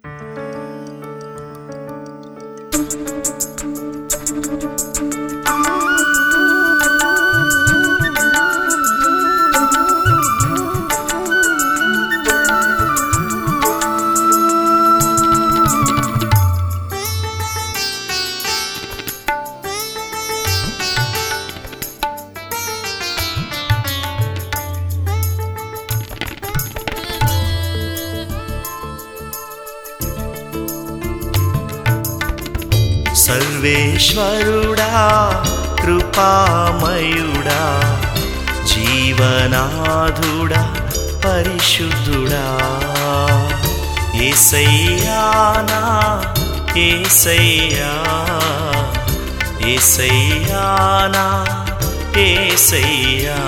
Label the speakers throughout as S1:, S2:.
S1: సర్వేశ్వరుడా కృపామయుడా జీవనాథుడా పరిశుద్ధుడా ఏసయ్యానా ఏసయ్యా ఏసయ్యానా ఏసయ్యా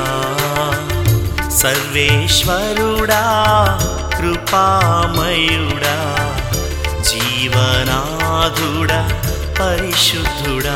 S1: సర్వేశ్వరుడా కృపామయుడా జీవనాథుడా పరిశుద్ధుడా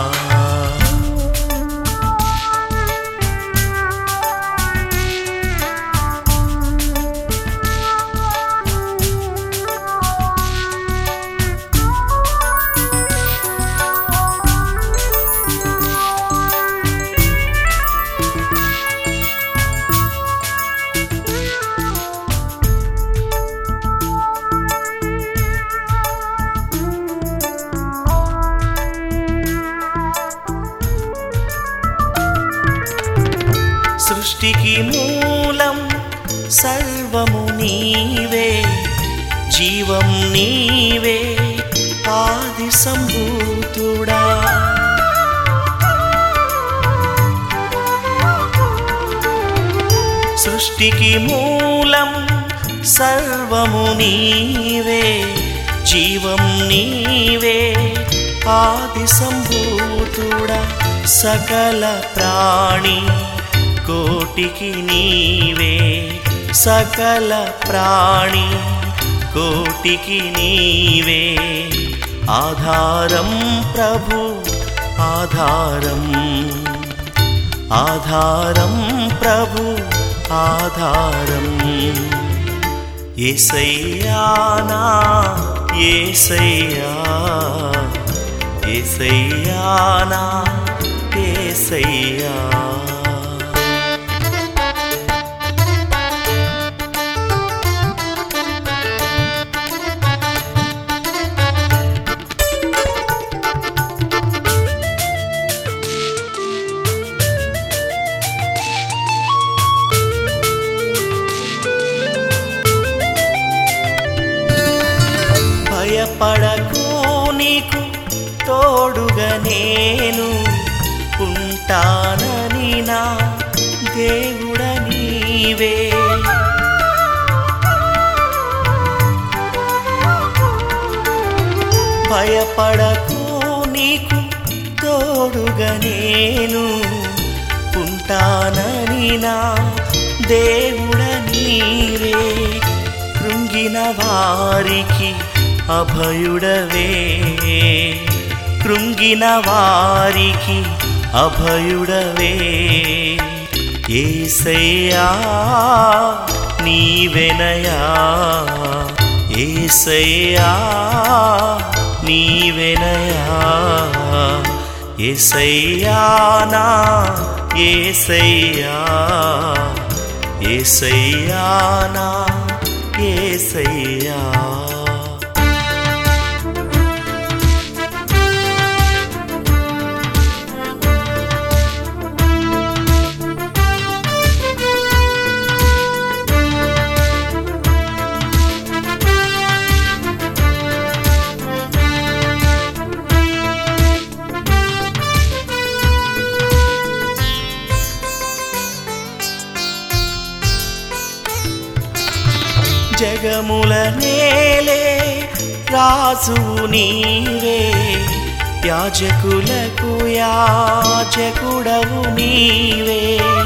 S1: సృష్టికి మూలం సర్వము నీవే జీవం నీవే ఆది సంభూతుడా సృష్టికి మూలం సర్వము నీవే జీవం నీవే ఆది సంభూతుడా సకల ప్రాణి కోటికి నీవే సకల ప్రాణి కోటికి నీవే ఆధారం ప్రభు ఆధారం ఆధారం ప్రభు ఆధారం ఏసయ్యానా ఏసయ్యా ఏసయ్యానా ఏసయ్యా భయపడకు నీకు తోడుగా నేను ఉంటానని నా దేవుడ నీవే భయపడకు నీకు తోడుగా నేను ఉంటానని నా దేవుడ నీవే కృంగిన వారికి అభయుడవే కృంగిన వారికి అభయుడవే ఏసయ్యా నీవెనయా ఏసయ్యా నీవెనయా ఏసయ్యానా ఏసయ్యా ఏసయ్యానా ఏసయ్యా జగముల నేలే రాజువు నీవే యాజకులకు యాజకుడవు నీవే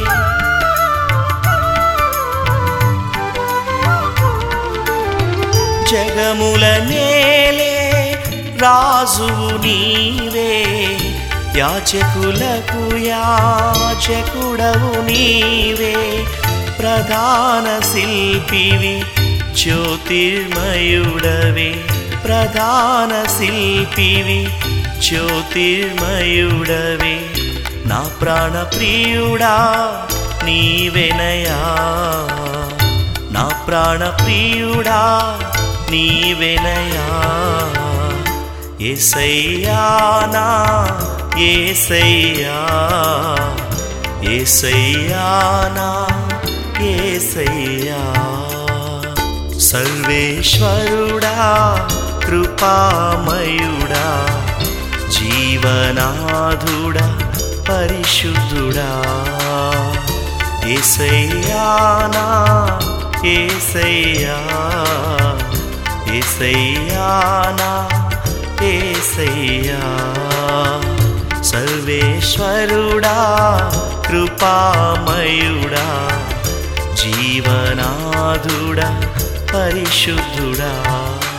S1: జగముల నేలే రాజువు నీవే యాచకులకు యాచకుడవు నీవే ప్రధాన శిల్పివి జ్యోతిర్మయుడవే ప్రధాన శిల్పివి జ్యోతిర్మయుడవే నా ప్రాణ ప్రియుడా నీవెనయా నా ప్రాణ ప్రియుడా నీవెనయా ఏసయ్యానా ఏసయ్యా ఏసయ్యానా ఏసయ్యా సర్వేశ్వరుడా కృపామయుడా జీవనాథుడా పరిశుద్ధుడా ఏసయ్యానా ఏసయ్యా ఏసయ్యానా ఏసయ్యా సర్వేశ్వరుడా కృపామయుడా జీవనాథుడా పరిశుద్ధుడా